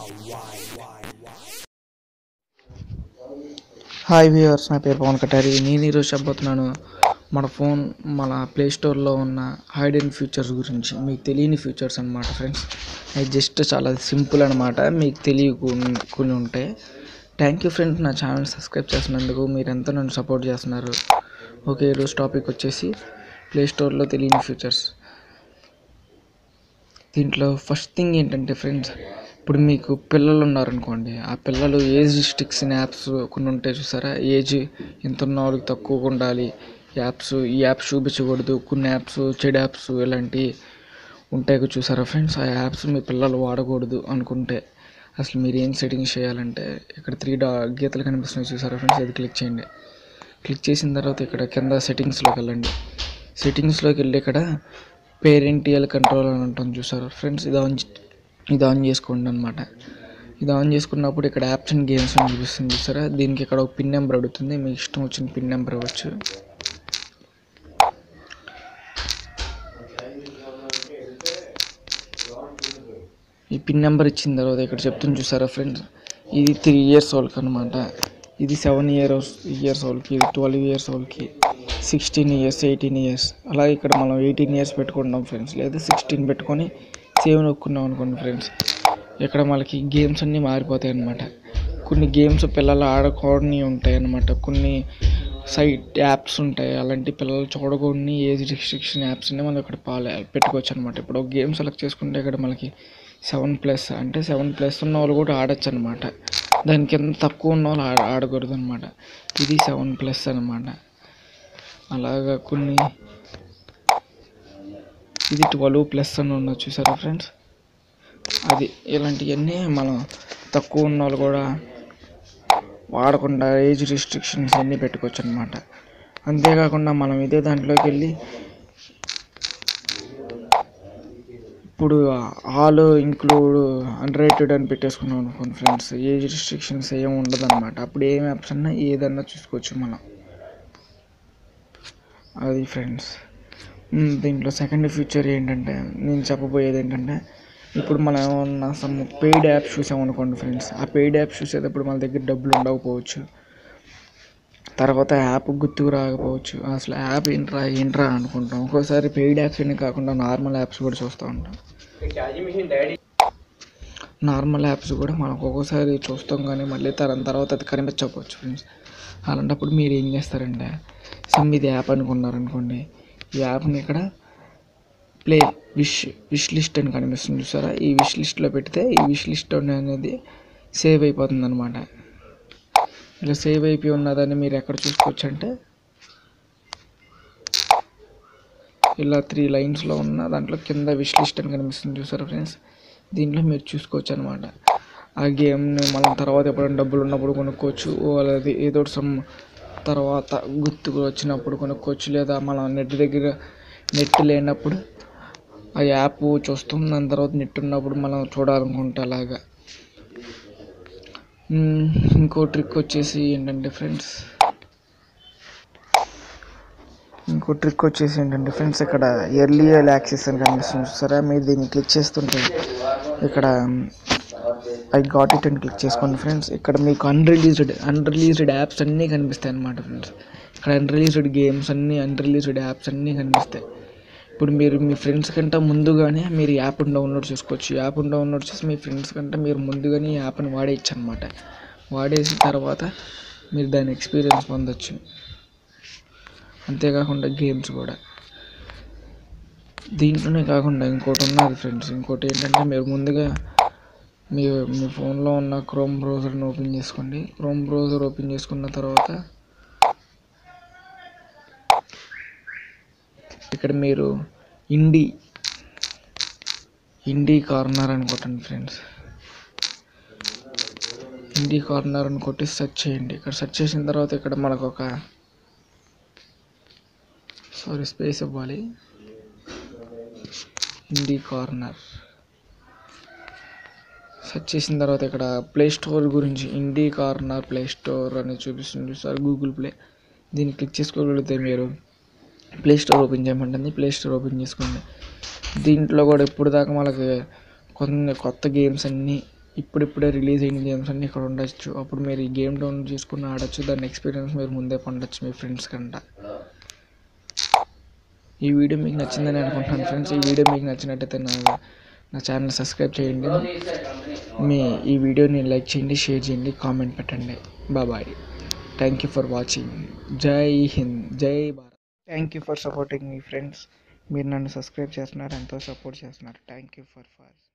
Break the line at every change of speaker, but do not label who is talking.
hi viewers నా పేరు పవన్ కటారి నేను ఈరోజు చెప్పబోతున్నాను మన ఫోన్ మన ప్లే స్టోర్లో ఉన్న హైడ్ అండ్ ఫీచర్స్ గురించి మీకు తెలియని ఫీచర్స్ అనమాట ఫ్రెండ్స్ అది జస్ట్ చాలా సింపుల్ అనమాట మీకు తెలియకుని ఉంటాయి థ్యాంక్ యూ ఫ్రెండ్స్ నా ఛానల్ సబ్స్క్రైబ్ చేసినందుకు మీరు ఎంత నన్ను సపోర్ట్ చేస్తున్నారు ఓకే ఈరోజు టాపిక్ వచ్చేసి ప్లే స్టోర్లో తెలియని ఫీచర్స్ దీంట్లో ఫస్ట్ థింగ్ ఏంటంటే ఫ్రెండ్స్ ఇప్పుడు మీకు పిల్లలు ఉన్నారనుకోండి ఆ పిల్లలు ఏజ్ రిస్ట్రిక్షన్ యాప్స్ కొన్ని ఉంటాయి చూసారా ఏజ్ ఎంత ఉన్న వాళ్ళకి తక్కువగా ఉండాలి యాప్స్ ఈ యాప్స్ చూపించకూడదు కొన్ని యాప్స్ చెడు యాప్స్ ఇలాంటివి ఉంటాయి చూసారా ఫ్రెండ్స్ ఆ యాప్స్ మీ పిల్లలు వాడకూడదు అనుకుంటే అసలు మీరు ఏం సెట్టింగ్స్ చేయాలంటే ఇక్కడ త్రీ డా గీతలు కనిపిస్తున్నాయి చూసారా ఫ్రెండ్స్ అది క్లిక్ చేయండి క్లిక్ చేసిన తర్వాత ఇక్కడ కింద సెట్టింగ్స్లోకి వెళ్ళండి సెట్టింగ్స్లోకి వెళ్ళి ఇక్కడ పేరెంటియల్ కంట్రోల్ అని ఉంటుంది చూసారు ఫ్రెండ్స్ ఇది ఆన్ చే- ఇది ఆన్ చేసుకోండి అనమాట ఇది ఆన్ చేసుకున్నప్పుడు ఇక్కడ యాప్స్ అండ్ గేమ్స్ అని చూపిస్తుంది చూసారా దీనికి ఇక్కడ ఒక పిన్ నెంబర్ అడుగుతుంది మీకు ఇష్టం వచ్చిన పిన్ నెంబర్ ఇవ్వచ్చు ఈ పిన్ నెంబర్ ఇచ్చిన తర్వాత ఇక్కడ చెప్తుంది చూసారా ఫ్రెండ్స్ ఇది త్రీ ఇయర్స్ వాళ్ళకి అనమాట ఇది సెవెన్ ఇయర్స్ ఇయర్స్ వాళ్ళకి ఇది ట్వెల్వ్ ఇయర్స్ వాళ్ళకి సిక్స్టీన్ ఇయర్స్ ఎయిటీన్ ఇయర్స్ అలాగే ఇక్కడ మనం ఎయిటీన్ ఇయర్స్ పెట్టుకుంటాం ఫ్రెండ్స్ లేదా సిక్స్టీన్ పెట్టుకొని సేవ్ నొక్కున్నాం అనుకోండి ఫ్రెండ్స్ ఇక్కడ మనకి గేమ్స్ అన్నీ మారిపోతాయి అన్నమాట కొన్ని గేమ్స్ పిల్లలు ఆడకూడని ఉంటాయి అన్నమాట కొన్ని సైట్ యాప్స్ ఉంటాయి అలాంటి పిల్లలు చూడకూడని ఏజ్ రిస్ట్రిక్షన్ యాప్స్ అన్ని మనం ఇక్కడ పాలే పెట్టుకోవచ్చు అనమాట ఇప్పుడు ఒక గేమ్ సెలెక్ట్ చేసుకుంటే ఇక్కడ మనకి సెవెన్ ప్లస్ అంటే సెవెన్ ప్లస్ ఉన్న వాళ్ళు కూడా ఆడచ్చు అనమాట దాని కింద తక్కువ ఉన్న వాళ్ళు ఆడ ఆడకూడదు అనమాట ఇది సెవెన్ ప్లస్ అనమాట అలాగా కొన్ని ఇది ట్వెల్వ్ ప్లస్ అని ఉన్నది చూసారా ఫ్రెండ్స్ అది ఇలాంటివన్నీ మనం తక్కువ ఉన్న వాళ్ళు కూడా వాడకుండా ఏజ్ రిస్ట్రిక్షన్స్ అన్నీ పెట్టుకోవచ్చు అనమాట అంతేకాకుండా మనం ఇదే దాంట్లోకి వెళ్ళి ఇప్పుడు ఆల్ ఇంక్లూడ్ అన్రేటెడ్ అని పెట్టేసుకున్నాం అనుకోండి ఫ్రెండ్స్ ఏజ్ రిస్ట్రిక్షన్స్ ఏమి ఉండదు అనమాట అప్పుడు ఏం యాప్స్ అన్నా ఏదన్నా చూసుకోవచ్చు మనం అది ఫ్రెండ్స్ మ్, దీంట్లో సెకండ్ ఫీచర్ ఏంటంటే నేను చెప్పబోయేది ఏంటంటే ఇప్పుడు మనం ఏమన్నా సమ్ పెయిడ్ యాప్స్ చూసామనుకోండి ఫ్రెండ్స్ ఆ పెయిడ్ యాప్స్ చూసేటప్పుడు మన దగ్గర డబ్బులు ఉండకపోవచ్చు తర్వాత యాప్ గుర్తుకు రాకపోవచ్చు అసలు యాప్ ఏంట్రా ఏంట్రా అనుకుంటాం ఒక్కోసారి పెయిడ్ యాప్స్ అని కాకుండా నార్మల్ యాప్స్ కూడా చూస్తూ ఉంటాం నార్మల్ యాప్స్ కూడా మనకు ఒక్కోసారి చూస్తాం కానీ మళ్ళీ తరం తర్వాత అది కనిపించకపోవచ్చు ఫ్రెండ్స్ అలాంటప్పుడు మీరు ఏం చేస్తారంటే సమ్ ఇది యాప్ అనుకున్నారనుకోండి ఈ యాప్ని ఇక్కడ ప్లే విష్ విష్ లిస్ట్ అని కనిపిస్తుంది చూసారా ఈ విష్ లిస్ట్లో పెడితే ఈ విష్ లిస్ట్ అనేది సేవ్ అయిపోతుంది అనమాట ఇలా సేవ్ అయిపోయి ఉన్నదాన్ని మీరు ఎక్కడ చూసుకోవచ్చు అంటే ఇలా త్రీ లైన్స్లో ఉన్న దాంట్లో కింద విష్ లిస్ట్ అని కనిపిస్తుంది చూసారా ఫ్రెండ్స్ దీంట్లో మీరు చూసుకోవచ్చు అనమాట ఆ గేమ్ని మనం తర్వాత ఎప్పుడైనా డబ్బులు ఉన్నప్పుడు కొనుక్కోవచ్చు వాళ్ళది ఏదో సమ్ తర్వాత గుర్తుకు వచ్చినప్పుడు కొనుక్కోవచ్చు లేదా మనం నెట్ దగ్గర నెట్ లేనప్పుడు ఆ యాప్ చూస్తాం దాని తర్వాత నెట్ ఉన్నప్పుడు మనం చూడాలనుకుంటే అలాగా మ్మ్, ఇంకో ట్రిక్ వచ్చేసి ఏంటంటే ఫ్రెండ్స్ ఇంకో ట్రిక్ వచ్చేసి ఏంటంటే ఫ్రెండ్స్ ఇక్కడ ఎర్లీ యాక్సెస్ అని కనిపిస్తుంది చూసారా మీరు దీన్ని క్లిక్ చేస్తుంటే ఇక్కడ ఐ గాట్ ఇట్ అని క్లిక్ చేసుకోండి ఫ్రెండ్స్ ఇక్కడ మీకు అన్రిలీజ్డ్ అన్రిలీజ్డ్ యాప్స్ అన్నీ కనిపిస్తాయి అన్నమాట ఫ్రెండ్స్ ఇక్కడ అన్రిలీజ్డ్ గేమ్స్ అన్నీ అన్రిలీజ్డ్ యాప్స్ అన్నీ కనిపిస్తాయి ఇప్పుడు మీరు మీ ఫ్రెండ్స్ కంటే ముందుగానే మీరు యాప్ని డౌన్లోడ్ చేసుకోవచ్చు యాప్ని డౌన్లోడ్ చేసి మీ ఫ్రెండ్స్ కంటే మీరు ముందుగానే ఈ యాప్ని వాడేయచ్చు అనమాట వాడేసిన తర్వాత మీరు దాని ఎక్స్పీరియన్స్ పొందొచ్చు అంతేకాకుండా గేమ్స్ కూడా దీంట్లోనే కాకుండా ఇంకోటి ఉన్నది ఫ్రెండ్స్ ఇంకోటి ఏంటంటే మీరు ముందుగా మీ మీ ఫోన్లో ఉన్న క్రోమ్ బ్రౌజర్ని ఓపెన్ చేసుకోండి క్రోమ్ బ్రౌజర్ ఓపెన్ చేసుకున్న తర్వాత ఇక్కడ మీరు ఇండి ఇండి కార్నర్ అని కొట్టండి ఫ్రెండ్స్ ఇండి కార్నర్ అని కొట్టి సెర్చ్ చేయండి ఇక్కడ సెర్చ్ చేసిన తర్వాత ఇక్కడ మనకు ఒక సారీ స్పేస్ ఇవ్వాలి ఇండి కార్నర్ సెర్చ్ చేసిన తర్వాత ఇక్కడ ప్లే స్టోర్ గురించి ఇండి కార్నర్ ప్లే స్టోర్ అని చూపిస్తుంది సార్ గూగుల్ ప్లే దీన్ని క్లిక్ చేసుకోగలిగితే మీరు ప్లే స్టోర్ ఓపెన్ చేయమంటుంది ప్లే స్టోర్ ఓపెన్ చేసుకోండి దీంట్లో కూడా ఇప్పుడు దాకా మనకి కొన్ని కొత్త గేమ్స్ అన్నీ ఇప్పుడిప్పుడే రిలీజ్ అయిన గేమ్స్ అన్నీ ఇక్కడ ఉండొచ్చు అప్పుడు మీరు ఈ గేమ్ డౌన్లోడ్ చేసుకుని ఆడొచ్చు దాని ఎక్స్పీరియన్స్ మీరు ముందే పొందొచ్చు మీ ఫ్రెండ్స్ కంట ఈ వీడియో మీకు నచ్చిందని అనుకుంటున్నాను ఫ్రెండ్స్ ఈ వీడియో మీకు నచ్చినట్టయితే నా నా ఛానల్ సబ్స్క్రైబ్ చేయండి మీ ఈ వీడియోని లైక్ చేయండి షేర్ చేయండి కామెంట్ పెట్టండి bye thank you for watching జై హింద్ జై Bharat thank you for supporting మీ ఫ్రెండ్స్ మీరు నన్ను సబ్స్క్రైబ్ చేస్తున్నారు ఎంతో సపోర్ట్ చేస్తున్నారు థ్యాంక్ యూ ఫర్ ఫర్